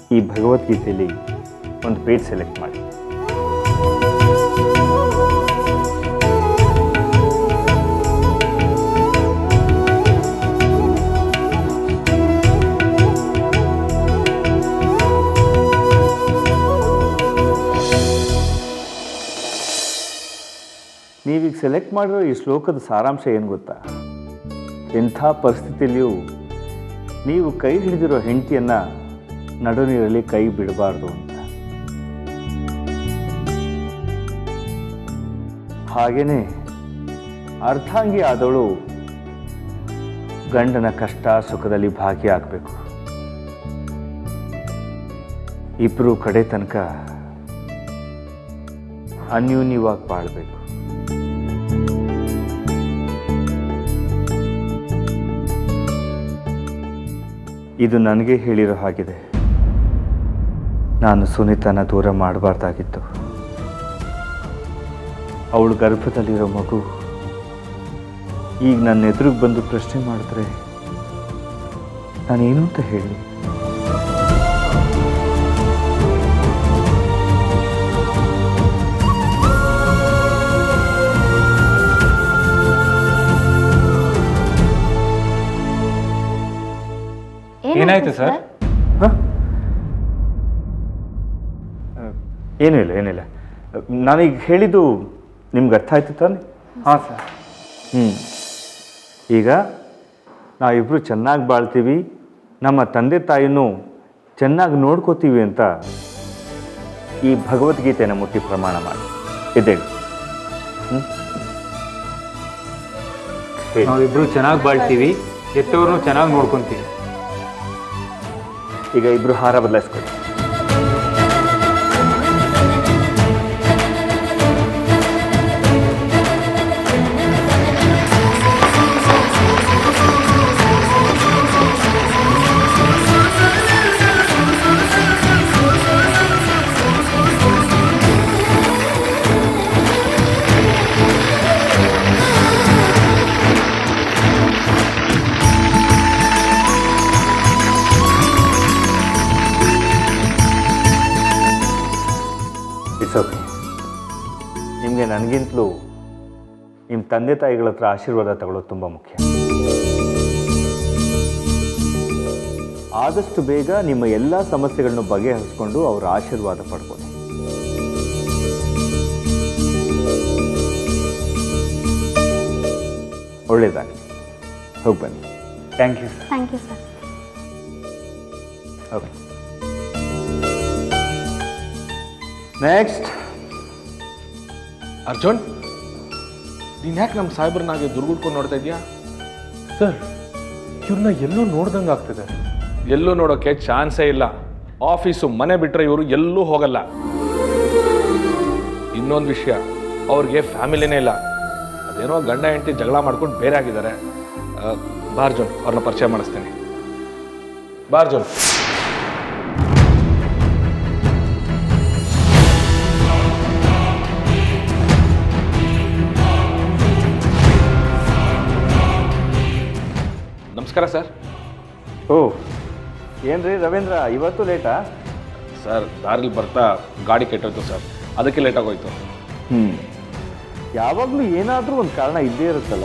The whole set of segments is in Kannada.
ಈ ಭಗವದ್ಗೀತೆಯಲ್ಲಿ ಒಂದು ಪೇಜ್ ಸೆಲೆಕ್ಟ್ ಮಾಡಿ ನೀವೀಗ ಸೆಲೆಕ್ಟ್ ಮಾಡಿರೋ ಈ ಶ್ಲೋಕದ ಸಾರಾಂಶ ಏನು ಗೊತ್ತಾ ಎಂಥ ಪರಿಸ್ಥಿತಿಯಲ್ಲಿಯೂ ನೀವು ಕೈ ಹಿಡಿದಿರೋ ಹೆಂಡತಿಯನ್ನು ನಡು ನೀರಲ್ಲಿ ಕೈ ಬಿಡಬಾರ್ದು ಅಂತ ಹಾಗೆಯೇ ಅರ್ಧಾಂಗಿ ಆದವಳು ಗಂಡನ ಕಷ್ಟ ಸುಖದಲ್ಲಿ ಭಾಗಿಯಾಗಬೇಕು ಇಬ್ಬರು ಕಡೆ ತನಕ ಅನ್ಯೂನ್ಯವಾಗಿ ಬಾಳಬೇಕು ಇದು ನನಗೆ ಹೇಳಿರೋ ಹಾಗಿದೆ ನಾನು ಸುನೀತನ ದೂರ ಮಾಡಬಾರ್ದಾಗಿತ್ತು ಅವಳು ಗರ್ಭದಲ್ಲಿರೋ ಮಗು ಈಗ ನನ್ನ ಎದುರಿಗೆ ಬಂದು ಪ್ರಶ್ನೆ ಮಾಡಿದ್ರೆ ನಾನೇನು ಅಂತ ಹೇಳಿ ಏನಾಯ್ತು ಸರ್ ಹ? ಏನೂ ಇಲ್ಲ ಏನಿಲ್ಲ ನಾನೀಗ ಹೇಳಿದ್ದು ನಿಮ್ಗೆ ಅರ್ಥ ಆಯ್ತು ತಾನೆ ಹಾಂ ಸರ್ ಹ್ಞೂ ಈಗ ನಾವಿಬ್ಬರು ಚೆನ್ನಾಗಿ ಬಾಳ್ತೀವಿ ನಮ್ಮ ತಂದೆ ತಾಯಿನೂ ಚೆನ್ನಾಗಿ ನೋಡ್ಕೋತೀವಿ ಅಂತ ಈ ಭಗವದ್ಗೀತೆನ ಮುಟ್ಟಿ ಪ್ರಮಾಣ ಮಾಡಿ ಇದ್ದೇಳಿ ಹ್ಞೂ ಹೇಳಿ ನಾವಿಬ್ರು ಚೆನ್ನಾಗಿ ಬಾಳ್ತೀವಿ ಎತ್ತವ್ರನ್ನೂ ಚೆನ್ನಾಗಿ ನೋಡ್ಕೊಂತೀವಿ ಈಗ ಇಬ್ಬರು ಹಾರ ಬದಲಾಯಿಸ್ಕೊಳ್ಳಿ ಇಟ್ಸ್ ಓಕೆ ನಿಮಗೆ ನನಗಿಂತಲೂ ನಿಮ್ಮ ತಂದೆ ತಾಯಿಗಳ ಹತ್ರ ಆಶೀರ್ವಾದ ತಗೊಳ್ಳೋದು ತುಂಬ ಮುಖ್ಯ ಆದಷ್ಟು ಬೇಗ ನಿಮ್ಮ ಎಲ್ಲ ಸಮಸ್ಯೆಗಳನ್ನು ಬಗೆಹರಿಸ್ಕೊಂಡು ಅವರ ಆಶೀರ್ವಾದ ಪಡ್ಕೊಳ್ಳಿ ಒಳ್ಳೆಯದಾಗಲಿ ಹೋಗಿ ಬನ್ನಿ thank you sir thank you sir okay next Arjun ನೀನು ಯಾಕೆ ನಮ್ಮ ಸಾಹೇಬ್ರನ್ನಾಗೆ ದುರ್ಗುಡ್ಕೊಂಡು ನೋಡ್ತಾ ಇದೀಯಾ ಸರ್ ಇವ್ರನ್ನ ಎಲ್ಲೋ ನೋಡ್ದಂಗೆ ಆಗ್ತಿದೆ ಎಲ್ಲೂ ನೋಡೋಕ್ಕೆ ಚಾನ್ಸೇ ಇಲ್ಲ ಆಫೀಸು ಮನೆ ಬಿಟ್ಟರೆ ಇವರು ಎಲ್ಲೂ ಹೋಗಲ್ಲ ಇನ್ನೊಂದು ವಿಷಯ ಅವ್ರಿಗೆ ಫ್ಯಾಮಿಲಿನೇ ಇಲ್ಲ ಅದೇನೋ ಗಂಡ ಹೆಂಡತಿ ಜಗಳ ಮಾಡ್ಕೊಂಡು ಬೇರೆ ಆಗಿದ್ದಾರೆ ಆ, ಬಾ ಅರ್ಜುನ್ ಅವ್ರನ್ನ ಪರಿಚಯ ಮಾಡಿಸ್ತೀನಿ ಬಾ ಅರ್ಜುನ್ ನಮಸ್ಕಾರ ಸರ್ ಓ ಏನ್ರಿ ರವೀಂದ್ರ ಇವತ್ತು ಲೇಟಾ ಸರ್ ದಾರಿಲಿ ಬರ್ತಾ ಗಾಡಿ ಕೆಟ್ಟೋಯ್ತು ಸರ್ ಅದಕ್ಕೆ ಲೇಟ್ ಆಗೋಯ್ತು ಹ್ಞೂ ಯಾವಾಗಲೂ ಏನಾದರೂ ಒಂದು ಕಾರಣ ಇದ್ದೇ ಇರುತ್ತಲ್ಲ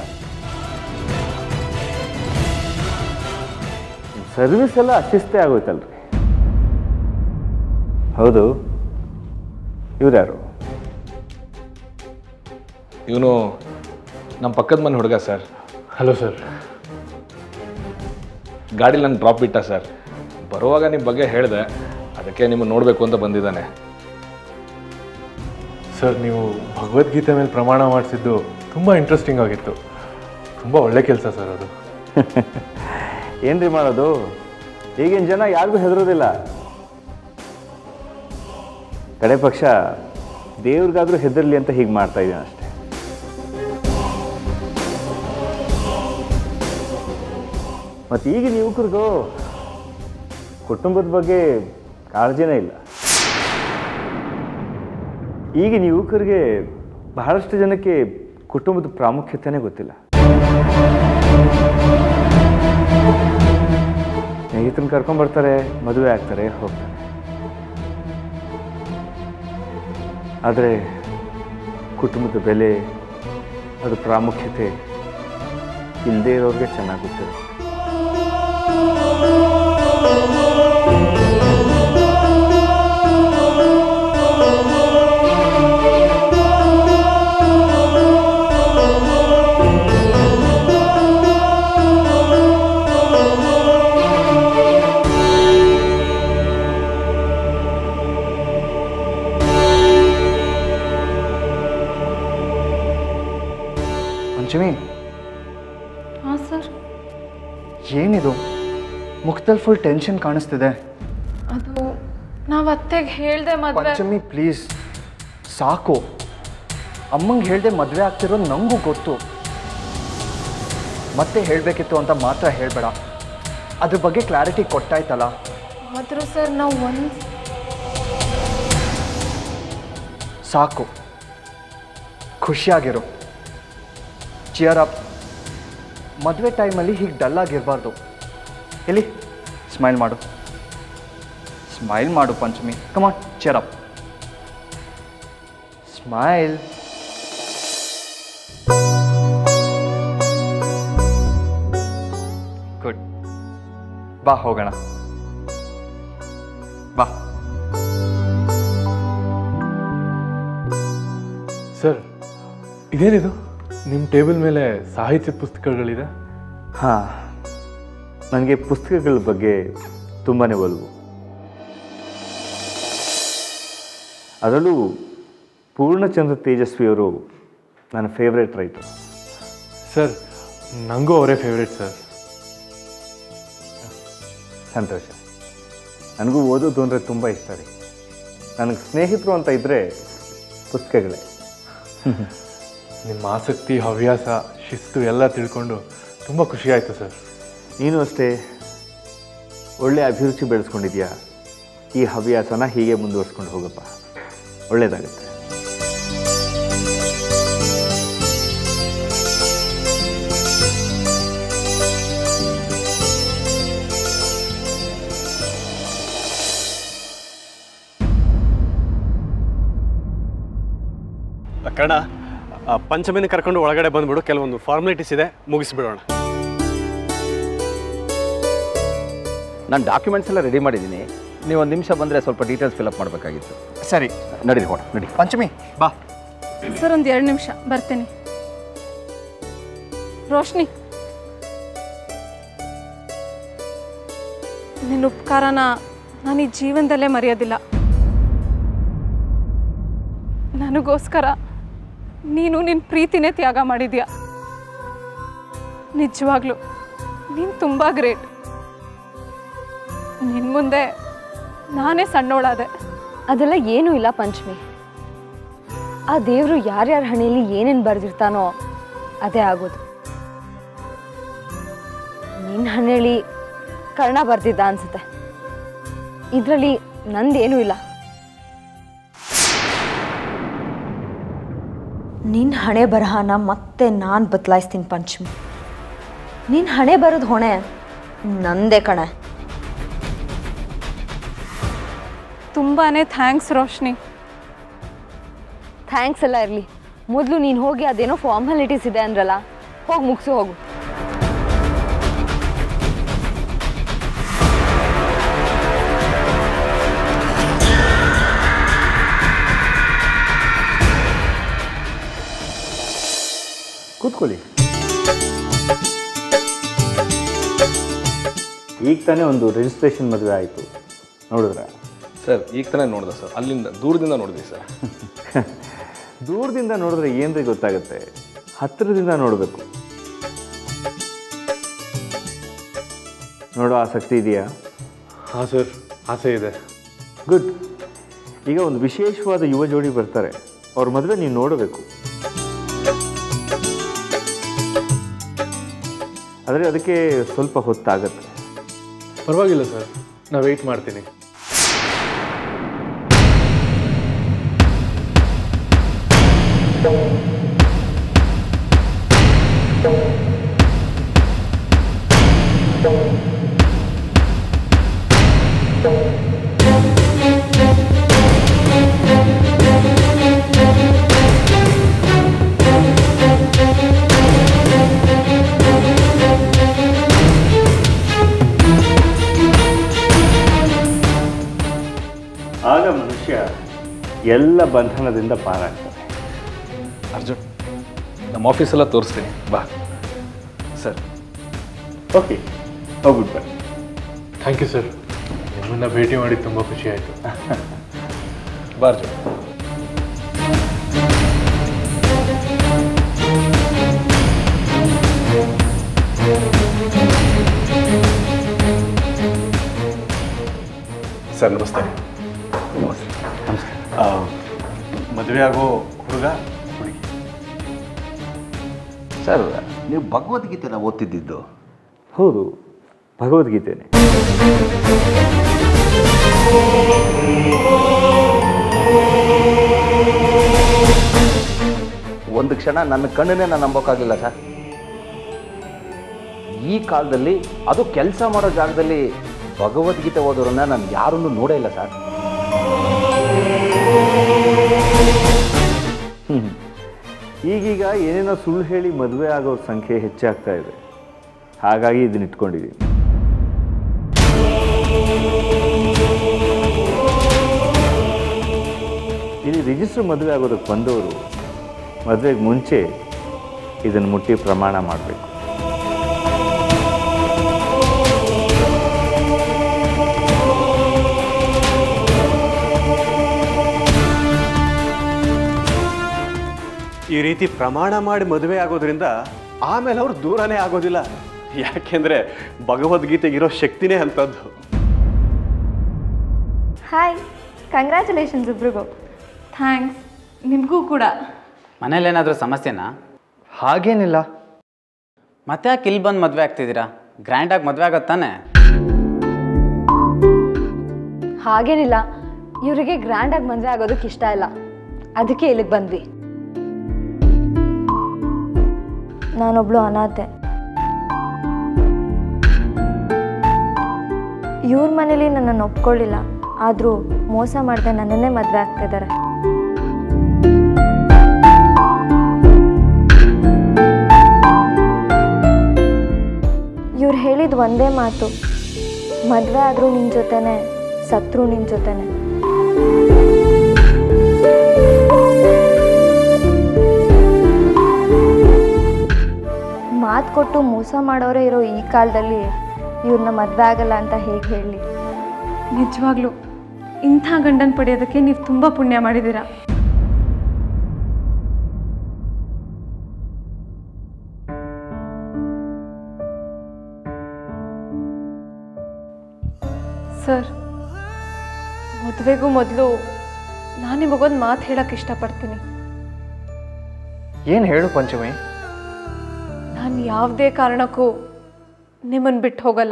ಸರ್ವಿಸ್ ಎಲ್ಲ ಅಶಿಸ್ತೇ ಆಗೋಯ್ತಲ್ರಿ ಹೌದು ಇವ್ರು ಯಾರು ಇವನು ನಮ್ಮ ಪಕ್ಕದ ಮನೆ ಹುಡುಗ ಸರ್ ಹಲೋ ಸರ್ ಗಾಡಿ ನನ್ನ ಡ್ರಾಪ್ ಬಿಟ್ಟ ಸರ್ ಬರುವಾಗ ನಿಮ್ಮ ಬಗ್ಗೆ ಹೇಳಿದೆ ಅದಕ್ಕೆ ನಿಮ್ಮನ್ನು ನೋಡಬೇಕು ಅಂತ ಬಂದಿದ್ದಾನೆ ಸರ್ ನೀವು ಭಗವದ್ಗೀತೆ ಮೇಲೆ ಪ್ರಮಾಣ ಮಾಡಿಸಿದ್ದು ತುಂಬ ಇಂಟ್ರೆಸ್ಟಿಂಗ್ ಆಗಿತ್ತು ತುಂಬ ಒಳ್ಳೆ ಕೆಲಸ ಸರ್ ಅದು ಏನ್ರಿ ಮಾಡೋದು ಈಗಿನ ಜನ ಯಾರಿಗೂ ಹೆದರೋದಿಲ್ಲ ಕಡೆ ಪಕ್ಷ ದೇವ್ರಿಗಾದ್ರೂ ಹೆದರ್ಲಿ ಅಂತ ಹೀಗೆ ಮಾಡ್ತಾ ಇದ್ದೀನಿ ಅಷ್ಟೇ ಮತ್ತು ಈಗಿನ ಯುವಕರಿಗೂ ಕುಟುಂಬದ ಬಗ್ಗೆ ಕಾಳಜಿನೇ ಇಲ್ಲ ಈಗಿನ ಯುವಕರಿಗೆ ಬಹಳಷ್ಟು ಜನಕ್ಕೆ ಕುಟುಂಬದ ಪ್ರಾಮುಖ್ಯತೆನೇ ಗೊತ್ತಿಲ್ಲ ಸ್ನೇಹಿತರನ್ನ ಕರ್ಕೊಂಡ್ಬರ್ತಾರೆ ಮದುವೆ ಆಗ್ತಾರೆ ಹೋಗ್ತಾರೆ ಆದರೆ ಕುಟುಂಬದ ಬೆಲೆ ಅದು ಪ್ರಾಮುಖ್ಯತೆ ಇಲ್ಲದೇ ಇರೋರಿಗೆ ಚೆನ್ನಾಗಿ ಗೊತ್ತಿರುತ್ತೆ ಪಂಚಮಿ ಹಾಂ ಸರ್ ಏನಿದು ಮುಖದಲ್ಲಿ ಫುಲ್ ಟೆನ್ಷನ್ ಕಾಣಿಸ್ತಿದೆ ಅದು ನಾವು ಅತ್ತೆಗೆ ಹೇಳ್ದೆ ಮದುವೆ ಪಂಚಮಿ ಪ್ಲೀಸ್ ಸಾಕು ಅಮ್ಮಂಗೆ ಹೇಳ್ದೆ ಮದುವೆ ಆಗ್ತಿರೋದು ನನಗೂ ಗೊತ್ತು ಮತ್ತೆ ಹೇಳಬೇಕಿತ್ತು ಅಂತ ಮಾತ್ರ ಹೇಳಬೇಡ ಅದ್ರ ಬಗ್ಗೆ ಕ್ಲಾರಿಟಿ ಕೊಟ್ಟಾಯ್ತಲ್ಲ ಆದರೂ ಸರ್ ನಾವು ಒಂದು ಸಾಕು ಖುಷಿಯಾಗಿರು ಚಿಯರ್ ಅಪ್ ಮದುವೆ ಟೈಮಲ್ಲಿ ಹೀಗೆ ಡಲ್ ಆಗಿರಬಾರ್ದು ಎಲ್ಲಿ ಸ್ಮೈಲ್ ಮಾಡು ಸ್ಮೈಲ್ ಮಾಡು Panchami come on cheer up smile good ಬಾ ಹೋಗೋಣ ಬಾ ಸರ್ ಇದೇನಿದು ನಿಮ್ಮ ಟೇಬಲ್ ಮೇಲೆ ಸಾಹಿತ್ಯದ ಪುಸ್ತಕಗಳಿದೆ ಹಾಂ ನನಗೆ ಪುಸ್ತಕಗಳ ಬಗ್ಗೆ ತುಂಬಾ ಒಲವು ಅದರಲ್ಲೂ ಪೂರ್ಣಚಂದ್ರ ತೇಜಸ್ವಿಯವರು ನನ್ನ ಫೇವ್ರೇಟ್ ರೈಟರ್ ಸರ್ ನನಗೂ ಅವರೇ ಫೇವ್ರೇಟ್ ಸರ್ ಸಂತೋಷ ನನಗೂ ಓದೋದು ಅಂದರೆ ತುಂಬ ಇಷ್ಟ ರೀ ನನಗೆ ಸ್ನೇಹಿತರು ಅಂತ ಇದ್ದರೆ ಪುಸ್ತಕಗಳೇ ನಿಮ್ಮ ಆಸಕ್ತಿ ಹವ್ಯಾಸ ಶಿಸ್ತು ಎಲ್ಲ ತಿಳ್ಕೊಂಡು ತುಂಬ ಖುಷಿ ಆಯಿತು ಸರ್ ನೀನು ಅಷ್ಟೇ ಒಳ್ಳೆ ಅಭಿರುಚಿ ಬೆಳೆಸ್ಕೊಂಡಿದ್ಯಾ ಈ ಹವ್ಯಾಸನ ಹೀಗೆ ಮುಂದುವರ್ಸ್ಕೊಂಡು ಹೋಗಪ್ಪ ಒಳ್ಳೆಯದಾಗುತ್ತೆ ಕನ್ನಡ ಪಂಚಮಿನ ಕರ್ಕೊಂಡು ಒಳಗಡೆ ಬಂದ್ಬಿಡು ಕೆಲವೊಂದು ಫಾರ್ಮಾಲಿಟೀಸ್ ಇದೆ ಮುಗಿಸ್ಬಿಡೋಣ ನಾನು ಡಾಕ್ಯುಮೆಂಟ್ಸ್ ಎಲ್ಲ ರೆಡಿ ಮಾಡಿದ್ದೀನಿ ನೀವು ಒಂದು ನಿಮಿಷ ಬಂದರೆ ಸ್ವಲ್ಪ ಡೀಟೇಲ್ಸ್ ಫಿಲಪ್ ಮಾಡಬೇಕಾಗಿತ್ತು ಸರಿ ನಡೀರಿ ಹೊಡ ನಡಿ ಪಂಚಮಿ ಬಾ ಸರ್ ಒಂದು ಎರಡು ನಿಮಿಷ ಬರ್ತೀನಿ ರೋಶ್ನಿ ನಿನ್ನ ಉಪಕಾರನ ನಾನು ಈ ಜೀವನದಲ್ಲೇ ಮರೆಯೋದಿಲ್ಲ ನನಗೋಸ್ಕರ ನೀನು ನಿನ್ನ ಪ್ರೀತಿನೇ ತ್ಯಾಗ ಮಾಡಿದ್ಯಾ ನಿಜವಾಗ್ಲೂ ನೀನು ತುಂಬ ಗ್ರೇಟ್ ನಿನ್ನ ಮುಂದೆ ನಾನೇ ಸಣ್ಣೋಳಾದೆ ಅದೆಲ್ಲ ಏನೂ ಇಲ್ಲ ಪಂಚಮಿ ಆ ದೇವರು ಯಾರ್ಯಾರ ಹಣೆಯಲ್ಲಿ ಏನೇನು ಬರೆದಿರ್ತಾನೋ ಅದೇ ಆಗೋದು ನಿನ್ನ ಹಣೆಯಲ್ಲಿ ಕರ್ಣ ಬರ್ದಿದ್ದ ಅನ್ಸುತ್ತೆ ಇದರಲ್ಲಿ ನಂದೇನೂ ಇಲ್ಲ ನಿನ್ನ ಹಣೆ ಬರಹನ ಮತ್ತೆ ನಾನು ಬದಲಾಯಿಸ್ತೀನಿ ಪಂಚಮಿ ನಿನ್ನ ಹಣೆ ಬರೋದು ಹೊಣೆ ನಂದೇ ಕಣೆ ತುಂಬಾ ಥ್ಯಾಂಕ್ಸ್ ರೋಶ್ನಿ ಥ್ಯಾಂಕ್ಸ್ ಎಲ್ಲ ಇರಲಿ ಮೊದಲು ನೀನು ಹೋಗಿ ಅದೇನೋ ಫಾರ್ಮಾಲಿಟೀಸ್ ಇದೆ ಅಂದ್ರಲ್ಲ ಹೋಗಿ ಮುಗಿಸು ಹೋಗು ಕೂತ್ಕೊಳ್ಳಿ ಈಗ ತಾನೇ ಒಂದು ರಿಜಿಸ್ಟ್ರೇಷನ್ ಮದುವೆ ಆಯಿತು ನೋಡಿದ್ರ ಸರ್ ಈಗ ತಾನೇ ನೋಡಿದೆ ಸರ್ ಅಲ್ಲಿಂದ ದೂರದಿಂದ ನೋಡಿದ್ವಿ ಸರ್ ದೂರದಿಂದ ನೋಡಿದ್ರೆ ಏನ್ರಿ ಗೊತ್ತಾಗುತ್ತೆ ಹತ್ತಿರದಿಂದ ನೋಡಬೇಕು ನೋಡೋ ಆಸಕ್ತಿ ಇದೆಯಾ ಹಾಂ ಸರ್ ಆಸೆ ಇದೆ ಗುಡ್ ಈಗ ಒಂದು ವಿಶೇಷವಾದ ಯುವ ಜೋಡಿ ಬರ್ತಾರೆ ಅವ್ರ ಮದುವೆ ನೀವು ನೋಡಬೇಕು ಆದರೆ ಅದಕ್ಕೆ ಸ್ವಲ್ಪ ಹೊತ್ತಾಗತ್ತೆ ಪರವಾಗಿಲ್ಲ ಸರ್ ನಾ ವೆಯ್ಟ್ ಮಾಡ್ತೀನಿ ಎಲ್ಲ ಬಂಧನದಿಂದ ಪಾರಾಗ್ತಾರೆ ಅರ್ಜುನ್ ನಮ್ಮ ಆಫೀಸೆಲ್ಲ ತೋರಿಸ್ತೀನಿ ಬಾ ಸರ್ ಓಕೆ ಹೋಗ್ಬಿಟ್ಟು ಬನ್ನಿ ಥ್ಯಾಂಕ್ ಯು ಸರ್ ನಿಮ್ಮನ್ನ ಭೇಟಿ ಮಾಡಿ ತುಂಬ ಖುಷಿ ಆಯಿತು ಬಾ ಅರ್ಜುನ್ ಸರ್ ನಮಸ್ತೆ ಆ, ಮದುವೆ ಆಗೋ ಹುಡುಗ ಹುಡುಗಿ ಸರ್ ನೀವು ಭಗವದ್ಗೀತೆನ ಓದ್ತಿದ್ದಿದ್ದು ಹೌದು ಭಗವದ್ಗೀತೆನೇ ಒಂದು ಕ್ಷಣ ನನ್ನ ಕಣ್ಣನ್ನೇ ನಾನು ನಂಬೋಕ್ಕಾಗಿಲ್ಲ ಸರ್ ಈ ಕಾಲದಲ್ಲಿ ಅದು ಕೆಲಸ ಮಾಡೋ ಜಾಗದಲ್ಲಿ ಭಗವದ್ಗೀತೆ ಓದೋರನ್ನ ನಾನು ಯಾರನ್ನೂ ನೋಡೇ ಇಲ್ಲ ಸರ್ ಹ್ಮ್. ಈಗೀಗ ಏನೇನೋ ಸುಳ್ಳು ಹೇಳಿ ಮದುವೆ ಆಗೋರ ಸಂಖ್ಯೆ ಹೆಚ್ಚಾಗ್ತಾ ಇದೆ ಹಾಗಾಗಿ ಇದನ್ನ ಇಟ್ಕೊಂಡಿದ್ದೀನಿ ಇಲ್ಲಿ ರಿಜಿಸ್ಟರ್ ಮದುವೆ ಆಗೋದಕ್ಕೆ ಬಂದವರು ಮದುವೆಗೆ ಮುಂಚೆ ಇದನ್ನು ಮುಟ್ಟಿ ಪ್ರಮಾಣ ಮಾಡಬೇಕು ಈ ರೀತಿ ಪ್ರಮಾಣ ಮಾಡಿ ಮದುವೆ ಆಗೋದ್ರಿಂದ ಆಮೇಲೆ ಅವ್ರು ದೂರನೇ ಆಗೋದಿಲ್ಲ ಯಾಕೆಂದ್ರೆ ಭಗವದ್ಗೀತೆಗಿರೋ ಶಕ್ತಿನೇ ಅಂಥದ್ದು ಹಾಯ್ ಕಂಗ್ರ್ಯಾಚುಲೇಷನ್ಸ್ ಇಬ್ರಿಗೂ ಥ್ಯಾಂಕ್ಸ್ ನಿಮಗೂ ಕೂಡ ಮನೇಲೇನಾದರೂ ಸಮಸ್ಯೆನಾ ಹಾಗೇನಿಲ್ಲ ಮತ್ತೆ ಯಾಕೆ ಇಲ್ಲಿ ಬಂದು ಮದುವೆ ಆಗ್ತಿದ್ದೀರಾ ಗ್ರ್ಯಾಂಡಾಗಿ ಮದುವೆ ಆಗೋತ್ತಾನೆ ಹಾಗೇನಿಲ್ಲ ಇವರಿಗೆ ಗ್ರ್ಯಾಂಡಾಗಿ ಮದುವೆ ಆಗೋದಕ್ಕೆ ಇಷ್ಟ ಇಲ್ಲ ಅದಕ್ಕೆ ಇಲ್ಲಿಗೆ ಬಂದ್ವಿ ನಾನೊಬ್ಳು ಅನಾಥೆ ಇವ್ರ ಮನೇಲಿ ನನ್ನನ್ನು ಒಪ್ಕೊಳ್ಳಿಲ್ಲ ಆದರೂ ಮೋಸ ಮಾಡದೆ ನನ್ನನ್ನೇ ಮದುವೆ ಆಗ್ತಿದ್ದಾರೆ ಇವ್ರು ಹೇಳಿದ ಒಂದೇ ಮಾತು ಮದುವೆ ಆದರೂ ನಿನ್ನ ಜೊತೆನೆ ಸತ್ರು ನಿನ್ನ ಜೊತೆನೆ ಮಾತು ಕೊಟ್ಟು ಮೋಸ ಮಾಡೋರೇ ಇರೋ ಈ ಕಾಲದಲ್ಲಿ ಇವ್ರನ್ನ ಮದುವೆ ಆಗಲ್ಲ ಅಂತ ಹೇಗೆ ಹೇಳಲಿ ನಿಜವಾಗ್ಲೂ ಇಂಥ ಗಂಡನ ಪಡೆಯೋದಕ್ಕೆ ನೀವು ತುಂಬ ಪುಣ್ಯ ಮಾಡಿದ್ದೀರಾ ಸರ್ ಮದುವೆಗೂ ಮೊದಲು ನಾನು ನಿಮಗೊಂದು ಮಾತು ಹೇಳಕ್ಕೆ ಇಷ್ಟಪಡ್ತೀನಿ ಏನು ಹೇಳು ಪಂಚಮಿ ನಾನು ಯಾವುದೇ ಕಾರಣಕ್ಕೂ ನಿಮ್ಮನ್ನು ಬಿಟ್ಟು ಹೋಗಲ್ಲ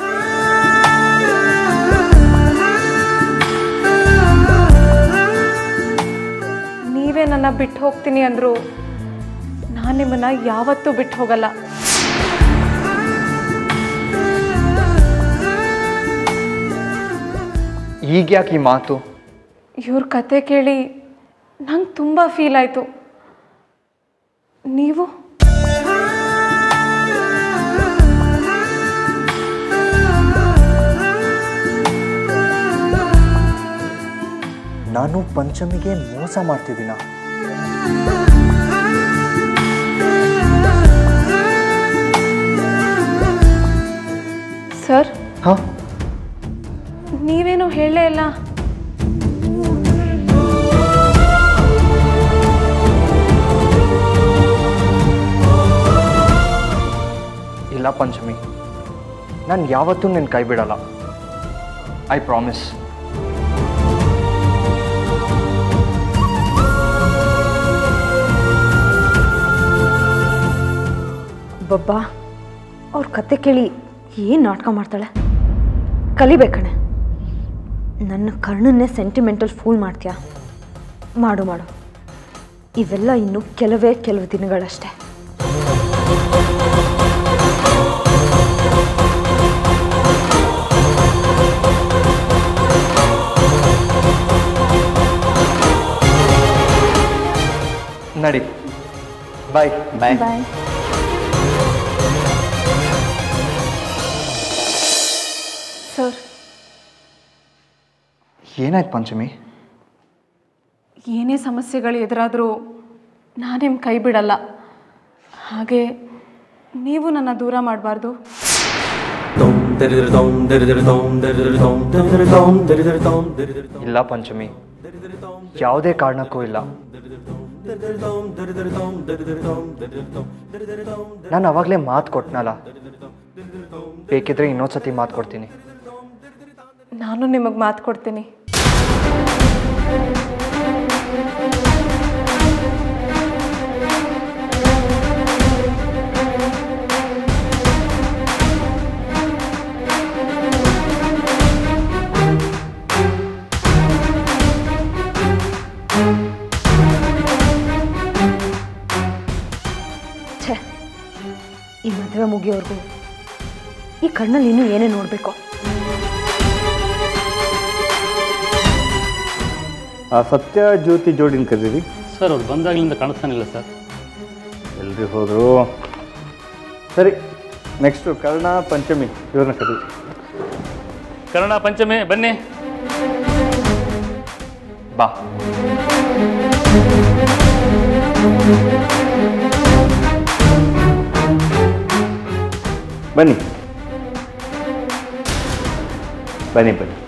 ನೀವೇ ನನ್ನ ಬಿಟ್ಟು ಹೋಗ್ತೀನಿ ಅಂದರು ನಾನು ನಿಮ್ಮನ್ನು ಯಾವತ್ತೂ ಬಿಟ್ಟು ಹೋಗಲ್ಲ ಈಗ ಯಾಕೆ ಈ ಮಾತು ಇವ್ರ ಕತೆ ಕೇಳಿ ನಂಗೆ ತುಂಬ ಫೀಲ್ ಆಯಿತು ನೀವು ನಾನು ಪಂಚಮಿಗೆ ಮೋಸ ಮಾಡ್ತಿದ್ದೀನ ಸರ್ ಹಾಂ ನೀವೇನು ಹೇಳಲೇ ಇಲ್ಲ ಇಲ್ಲ ಪಂಚಮಿ ನಾನು ಯಾವತ್ತೂ ನಿನ್ನ ಕೈ ಬಿಡಲ್ಲ ಐ ಪ್ರಾಮಿಸ್ ಬಬ್ಬಾ ಅವ್ರ ಕತೆ ಕೇಳಿ ಏನು ನಾಟಕ ಮಾಡ್ತಾಳೆ ಕಲಿಬೇಕಣೆ ನನ್ನ ಕರ್ಣನ್ನೇ ಸೆಂಟಿಮೆಂಟಲ್ ಫೂಲ್ ಮಾಡ್ತೀಯಾ ಮಾಡು ಮಾಡು ಇವೆಲ್ಲ ಇನ್ನು ಕೆಲವೇ ಕೆಲವು ದಿನಗಳಷ್ಟೇ ನಡಿ ಬಾಯ್ ಬಾಯ್ ಬಾಯ್ ಸರ್ ಏನಾಯ್ತು ಪಂಚಮಿ ಏನೇ ಸಮಸ್ಯೆಗಳು ಎದುರಾದರೂ ನಾನು ನಿಮ್ಮ ಕೈ ಬಿಡಲ್ಲ ಹಾಗೆ ನೀವು ನನ್ನ ದೂರ ಮಾಡಬಾರ್ದು ಇಲ್ಲ ಪಂಚಮಿ ಯಾವುದೇ ಕಾರಣಕ್ಕೂ ಇಲ್ಲ ನಾನು ಅವಾಗಲೇ ಮಾತು ಕೊಟ್ನಲ್ಲ ಬೇಕಿದ್ರೆ ಇನ್ನೊಂದ್ಸತಿ ಮಾತು ಕೊಡ್ತೀನಿ ನಾನು ನಿಮಗೆ ಮಾತು ಕೊಡ್ತೀನಿ ಛೇ ಈ ಮದುವೆ ಮುಗಿಯೋರ್ಗೂ ಈ ಕಣ್ಣಲ್ಲಿ ಇನ್ನೂ ಏನೇ ನೋಡಬೇಕು ಆ ಸತ್ಯ ಜ್ಯೋತಿ ಜೋಡಿನ ಕರೀರಿ ಸರ್ ಅವ್ರು ಬಂದಾಗಲಿಂದ ಕಾಣಿಸ್ತಾನಿಲ್ಲ ಸರ್ ಎಲ್ರಿ ಹೋದರು ಸರಿ ನೆಕ್ಸ್ಟು ಕರ್ಣ ಪಂಚಮಿ ಇವ್ರನ್ನ ಕರೀರಿ ಕನ್ನಡ ಪಂಚಮಿ ಬನ್ನಿ ಬಾ ಬನ್ನಿ ಬನ್ನಿ ಬನ್ನಿ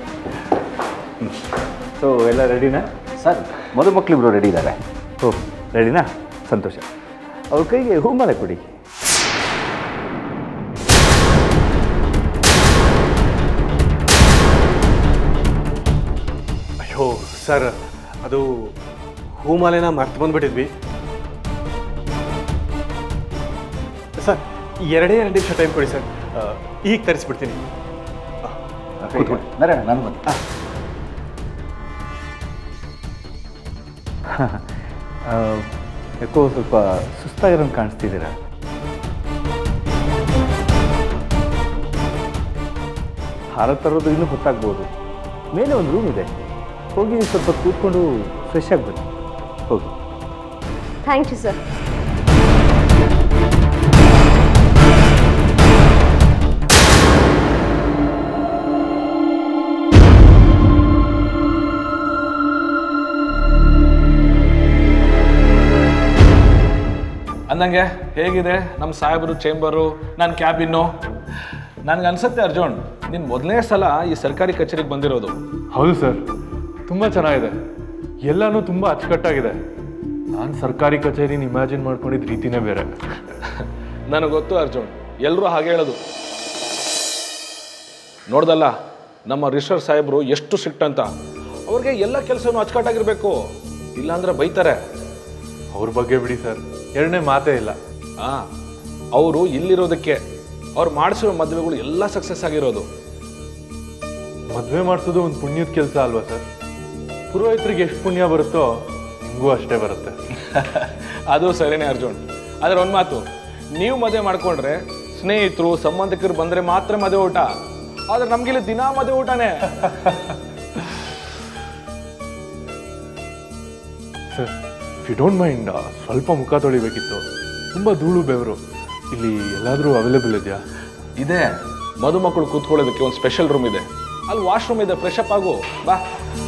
ಸೊ ಎಲ್ಲ ರೆಡಿನಾ ಸರ್ ಮದುಮಕ್ಕಳಿಬ್ರು ರೆಡಿ ಇದ್ದಾರೆ ಓ ರೆಡಿನಾ ಸಂತೋಷ ಅವ್ರ ಕೈಗೆ ಹೂಮಾಲೆ ಕೊಡಿ ಅಯ್ಯೋ ಸರ್ ಅದು ಹೂಮಾಲೆನ ಮರ್ತು ಬಂದ್ಬಿಟ್ಟಿದ್ವಿ ಸರ್ ಎರಡೇ ಎರಡು ನಿಮಿಷ ಟೈಮ್ ಕೊಡಿ ಸರ್ ಆ, ಈಗ ತರಿಸ್ಬಿಡ್ತೀನಿ ನಾರಾಯಣ ನಾನು ಬಂದು ಆ, ಯಾಕೋ ಸ್ವಲ್ಪ ಸುಸ್ತಾಗಿರೋಂಗೆ ಕಾಣಿಸ್ತಿದ್ದೀರಾ ಹಾರ ತರೋದು ಇನ್ನೂ ಹೊತ್ತಾಗ್ಬೋದು ಮೇಲೆ ಒಂದು ರೂಮ್ ಇದೆ ಹೋಗಿ ಸ್ವಲ್ಪ ಕೂತ್ಕೊಂಡು ಫ್ರೆಶ್ ಆಗಿ ಬನ್ನಿ ಹೋಗಿ ಥ್ಯಾಂಕ್ ಯು ಸರ್ ಅಂದಂಗೆ ಹೇಗಿದೆ ನಮ್ಮ ಸಾಹೇಬರು ಚೇಂಬರು ನನ್ನ ಕ್ಯಾಬಿನ್ನು ನನಗೆ ಅನ್ಸುತ್ತೆ ಅರ್ಜುನ್ ನೀನು ಮೊದಲನೇ ಸಲ ಈ ಸರ್ಕಾರಿ ಕಚೇರಿಗೆ ಬಂದಿರೋದು ಹೌದು ಸರ್ ತುಂಬ ಚೆನ್ನಾಗಿದೆ ಎಲ್ಲನೂ ತುಂಬ ಅಚ್ಚುಕಟ್ಟಾಗಿದೆ ನಾನು ಸರ್ಕಾರಿ ಕಚೇರಿನ ಇಮ್ಯಾಜಿನ್ ಮಾಡ್ಕೊಂಡಿದ್ದ ರೀತಿನೇ ಬೇರೆ ನನಗೆ ಗೊತ್ತು ಅರ್ಜುನ್ ಎಲ್ಲರೂ ಹಾಗೆ ಹೇಳೋದು ನೋಡ್ದಲ್ಲ ನಮ್ಮ ರಿಷರ್ ಸಾಹೇಬರು ಎಷ್ಟು ಸ್ಟ್ರಿಕ್ಟ್ ಅಂತ ಅವ್ರಿಗೆ ಎಲ್ಲ ಕೆಲಸನೂ ಅಚ್ಚುಕಟ್ಟಾಗಿರ್ಬೇಕು ಇಲ್ಲಾಂದ್ರೆ ಬೈತಾರೆ ಅವ್ರ ಬಗ್ಗೆ ಬಿಡಿ ಸರ್ ಎರಡನೇ ಮಾತೇ ಇಲ್ಲ ಆ ಅವರು ಇಲ್ಲಿರೋದಕ್ಕೆ ಅವ್ರು ಮಾಡಿಸಿರೋ ಮದುವೆಗಳು ಎಲ್ಲ ಸಕ್ಸಸ್ ಆಗಿರೋದು ಮದುವೆ ಮಾಡಿಸೋದು ಒಂದು ಪುಣ್ಯದ ಕೆಲಸ ಅಲ್ವಾ ಸರ್ ಪುರೋಹಿತರಿಗೆ ಎಷ್ಟು ಪುಣ್ಯ ಬರುತ್ತೋ ನಿಮಗೂ ಅಷ್ಟೇ ಬರುತ್ತೆ ಅದು ಸರಿನೇ ಅರ್ಜುನ್ ಆದ್ರೆ ಒಂದು ಮಾತು ನೀವು ಮದುವೆ ಮಾಡ್ಕೊಂಡ್ರೆ ಸ್ನೇಹಿತರು ಸಂಬಂಧಿಕರು ಬಂದ್ರೆ ಮಾತ್ರ ಮದುವೆ ಊಟ ಆದ್ರೆ ನಮ್ಗಿಲ್ಲಿ ದಿನಾ ಮದುವೆ ಊಟನೇ ಸರ್ ಯು ಡೋಂಟ್ ಮೈಂಡ್ ಸ್ವಲ್ಪ ಮುಖ ತೊಳಿಬೇಕಿತ್ತು ತುಂಬ ಧೂಳು ಬೆವರು ಇಲ್ಲಿ ಎಲ್ಲಾದರೂ ಅವೈಲೇಬಲ್ ಇದೆಯಾ ಇದೆ ಮದುಮಕ್ಕಳು ಕೂತ್ಕೊಳ್ಳೋದಕ್ಕೆ ಒಂದು ಸ್ಪೆಷಲ್ ರೂಮ್ ಇದೆ ಅಲ್ಲಿ ವಾಶ್ರೂಮ್ ಇದೆ ಫ್ರೆಶ್ ಅಪ್ ಆಗು ಬಾ